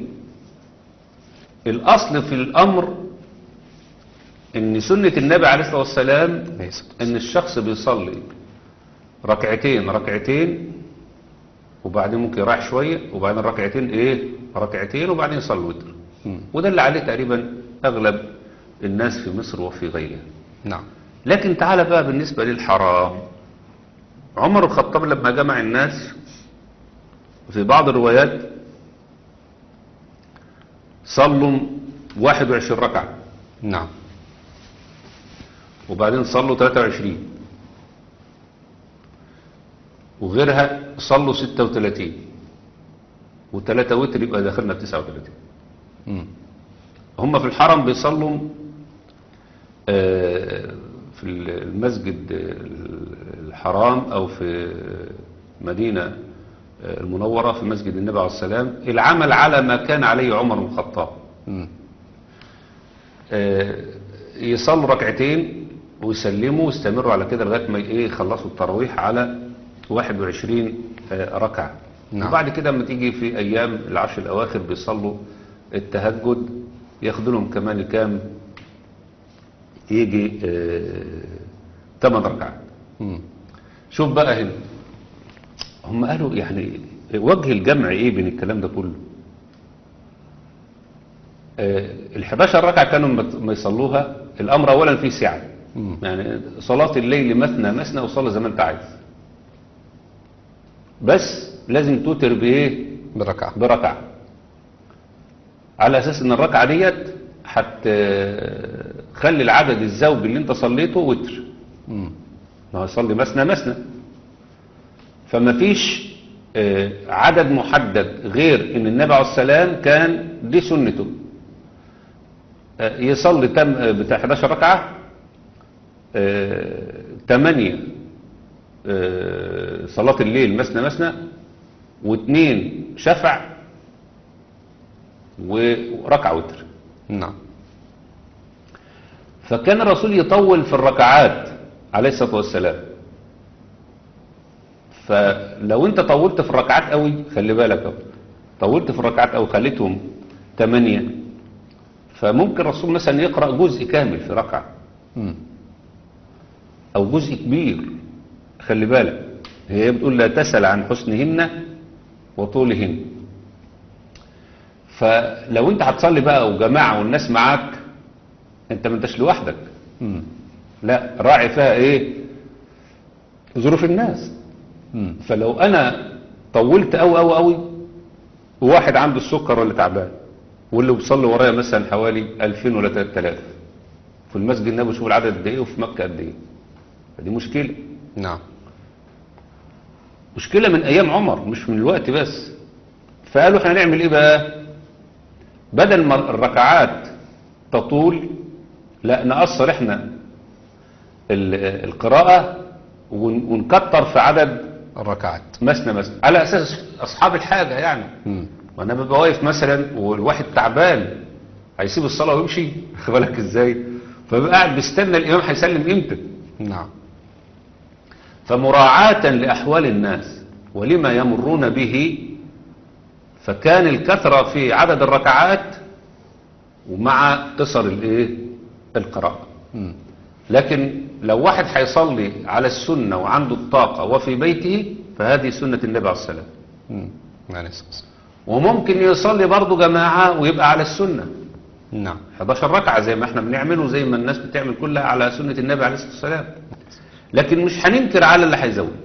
الاصل في الامر ان سنة النبي عليه الصلاة والسلام ليس. ان الشخص بيصلي ركعتين ركعتين وبعدين ممكن يراح شوية وبعدين ركعتين ايه ركعتين وبعدين يصلي وتر مم. وده اللي عليه تقريبا اغلب الناس في مصر وفي غيرها نعم لكن تعالى بقى بالنسبة للحرام عمر الخطاب لما جمع الناس في بعض الروايات صلوا 21 ركعة نعم وبعدين صلوا 23 وغيرها صلوا 36 وثلاثة وتر يبقى داخلنا في 39 مم. هم في الحرم بيصلوا آه، في المسجد الحرام أو في مدينة آه، المنورة في مسجد النبي عليه السلام العمل على ما كان عليه عمر بن الخطاب مم. آه، يصلوا ركعتين ويسلموا ويستمروا على كده لغايه ما ايه يخلصوا التراويح على 21 آه، ركعه نعم. وبعد كده لما تيجي في ايام العشر الاواخر بيصلوا التهجد ياخدوا لهم كمان كام يجي 8 ركعات مم. شوف بقى هنا هم قالوا يعني وجه الجمع ايه بين الكلام ده كله ال 11 ركعة كانوا مت- ما يصلوها الأمر أولا فيه سعة مم. يعني صلاة الليل مثنى مثنى وصلى زي ما أنت عايز بس لازم توتر بإيه بركعة بركعة على أساس إن الركعة ديت هتخلي العدد الزوجي اللي أنت صليته وتر مم. ما هو يصلي مثنى مثنى فما فيش آه، عدد محدد غير ان النبي عليه السلام كان دي سنته آه، يصلي تم آه، بتاع 11 ركعة 8 صلاة الليل مثنى مثنى واثنين شفع وركعة وتر نعم فكان الرسول يطول في الركعات عليه الصلاة والسلام فلو انت طولت في الركعات قوي خلي بالك اهو طولت في الركعات قوي خليتهم ثمانية فممكن الرسول مثلا يقرأ جزء كامل في ركعة مم. او جزء كبير خلي بالك هي بتقول لا تسأل عن حسنهن وطولهن فلو انت هتصلي بقى وجماعة والناس معاك انت ما انتش لوحدك مم. لا راعي فيها ايه ظروف الناس مم. فلو انا طولت قوي قوي قوي وواحد عنده السكر ولا تعبان واللي بيصلي ورايا مثلا حوالي 2000 ولا 3000 في المسجد النبوي شوف العدد قد ايه وفي مكه قد ايه فدي مشكله نعم مشكله من ايام عمر مش من الوقت بس فقالوا احنا هنعمل ايه بقى بدل ما الركعات تطول لا نقصر احنا ال- القراءه ون- ونكتر في عدد الركعات مثنى مثنى على اساس اصحاب الحاجه يعني مم. وانا ببقى واقف مثلا والواحد تعبان هيسيب الصلاه ويمشي خد بالك ازاي فبقى قاعد بيستنى الإمام هيسلم إمتى نعم فمراعاة لأحوال الناس ولما يمرون به فكان الكثرة في عدد الركعات ومع قصر الايه القراءة مم. لكن لو واحد هيصلي على السنة وعنده الطاقة وفي بيته فهذه سنة النبي عليه السلام مم. عليه الصلاة والسلام. وممكن يصلي برضه جماعة ويبقى على السنة نعم 11 ركعة زي ما احنا بنعمله زي ما الناس بتعمل كلها على سنة النبي عليه الصلاة والسلام لكن مش هننكر على اللي هيزود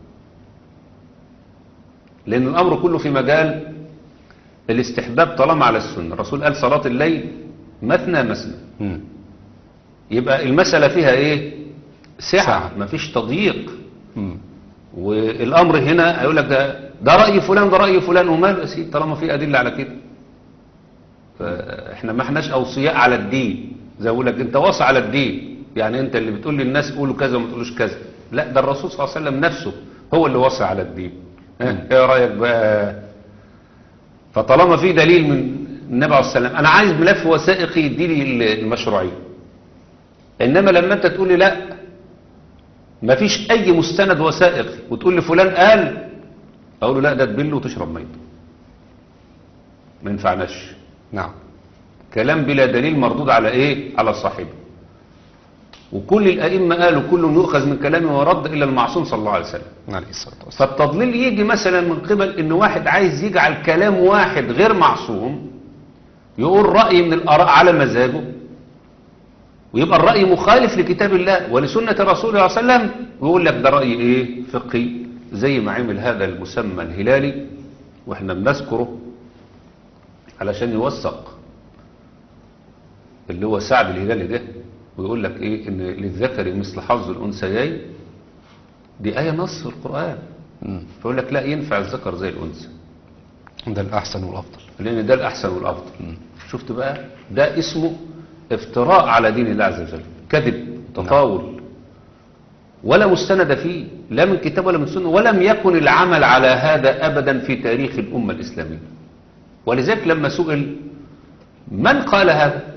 لأن الأمر كله في مجال الاستحباب طالما على السنة الرسول قال صلاة الليل مثنى مثنى مم. يبقى المسألة فيها ايه سعة سعة. مفيش تضييق مم. والأمر هنا هيقول لك ده ده رأي فلان ده رأي فلان وماله يا سيدي طالما في أدلة على كده فاحنا ما احناش أوصياء على الدين زي اقول لك انت واصي على الدين يعني انت اللي بتقول للناس قولوا كذا وما تقولوش كذا لا ده الرسول صلى الله عليه وسلم نفسه هو اللي وصى على الدين ها، ايه رأيك بقى فطالما في دليل من النبي عليه السلام انا عايز ملف وثائقي يديني المشروعية انما لما انت تقول لي لا ما فيش اي مستند وثائقي وتقول لي فلان قال اقول له لا ده تبل وتشرب ميته ما ينفعناش نعم كلام بلا دليل مردود على ايه على صاحبه وكل الائمه قالوا كل يؤخذ من كلامه ورد الا المعصوم صلى الله عليه وسلم عليه الصلاة والسلام فالتضليل يجي مثلا من قبل ان واحد عايز يجعل كلام واحد غير معصوم يقول رأي من الآراء على مزاجه ويبقى الرأي مخالف لكتاب الله ولسنة رسوله صلى الله عليه وسلم ويقول لك ده رأي ايه فقهي زي ما عمل هذا المسمى الهلالي واحنا بنذكره علشان يوثق اللي هو سعد الهلالي ده ويقول لك ايه ان للذكر مثل حظ الانثيين دي آية نص في القرآن مم. فيقول لك لا ينفع الذكر زي الأنثى ده الأحسن والأفضل لأن ده الأحسن والأفضل شفت بقى ده اسمه افتراء على دين الله عز وجل كذب تطاول ولا مستند فيه لا من كتاب ولا من سنة ولم يكن العمل على هذا أبدا في تاريخ الأمة الإسلامية ولذلك لما سئل من قال هذا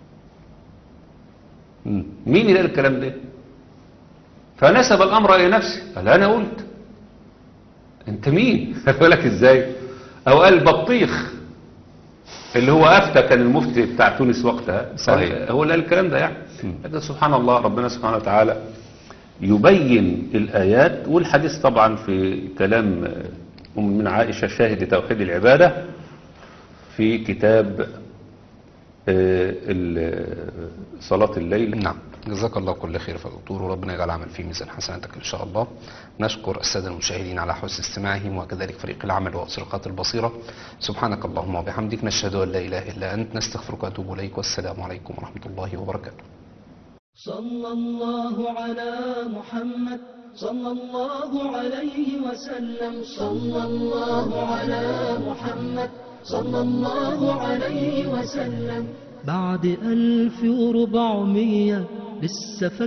مم. مين اللي قال الكلام ده فنسب الامر الى نفسه قال انا قلت انت مين قال لك ازاي او قال بطيخ اللي هو افتى كان المفتي بتاع تونس وقتها صحيح. قال- هو اللي قال الكلام ده يعني لكن سبحان الله ربنا سبحانه وتعالى يبين الايات والحديث طبعا في كلام ام من عائشه شاهد توحيد العباده في كتاب آه، ال- صلاه الليل نعم جزاك الله كل خير يا دكتور وربنا يجعل عمل في ميزان حسناتك ان شاء الله نشكر الساده المشاهدين على حسن استماعهم وكذلك فريق العمل واسرقات البصيره سبحانك اللهم وبحمدك نشهد ان لا اله الا انت نستغفرك ونتوب اليك والسلام عليكم ورحمه الله وبركاته صلى الله على محمد صلى الله عليه وسلم صلى الله على محمد صلى الله عليه وسلم بعد ألف وربعمية لسه فاكر